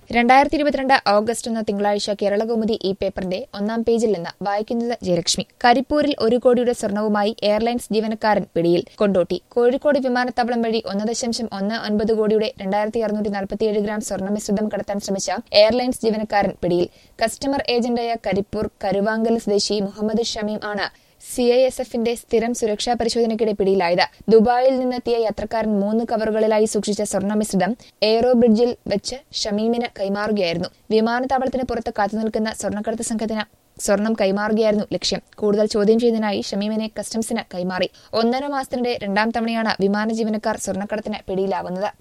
രണ്ടായിരത്തി ഇരുപത്തിരണ്ട് ഓഗസ്റ്റ് ഒന്ന് തിങ്കളാഴ്ച കേരളകൗമുദി ഈ പേപ്പറിന്റെ ഒന്നാം പേജിൽ നിന്ന് വായിക്കുന്നത് ജയലക്ഷ്മി കരിപ്പൂരിൽ ഒരു കോടിയുടെ സ്വർണവുമായി എയർലൈൻസ് ജീവനക്കാരൻ പിടിയിൽ കൊണ്ടോട്ടി കോഴിക്കോട് വിമാനത്താവളം വഴി ഒന്ന് ദശാംശം ഒന്ന് ഒൻപത് കോടിയുടെ രണ്ടായിരത്തി അറുന്നൂറ്റി നാൽപ്പത്തിയേഴ് ഗ്രാം സ്വർണ്ണമിശ്രിതം കടത്താൻ ശ്രമിച്ച എയർലൈൻസ് ജീവനക്കാരൻ പിടിയിൽ കസ്റ്റമർ ഏജന്റായ കരിപ്പൂർ കരുവാങ്കൽ സ്വദേശി മുഹമ്മദ് ഷമീം ആണ് സി ഐ എസ് എഫിന്റെ സ്ഥിരം സുരക്ഷാ പരിശോധനയ്ക്കിടെ പിടിയിലായത് ദുബായിൽ നിന്നെത്തിയ യാത്രക്കാരൻ മൂന്ന് കവറുകളിലായി സൂക്ഷിച്ച സ്വർണ്ണമിശ്രിതം എയ്റോ ബ്രിഡ്ജിൽ വെച്ച് ഷമീമിന് കൈമാറുകയായിരുന്നു വിമാനത്താവളത്തിന് പുറത്ത് കാത്തുനിൽക്കുന്ന സ്വർണ്ണക്കടത്ത് സംഘത്തിന് സ്വർണം കൈമാറുകയായിരുന്നു ലക്ഷ്യം കൂടുതൽ ചോദ്യം ചെയ്യുന്നതിനായി ഷമീമിനെ കസ്റ്റംസിന് കൈമാറി ഒന്നര മാസത്തിനിടെ രണ്ടാം തവണയാണ് വിമാന ജീവനക്കാർ സ്വർണ്ണക്കടത്തിന് പിടിയിലാവുന്നത്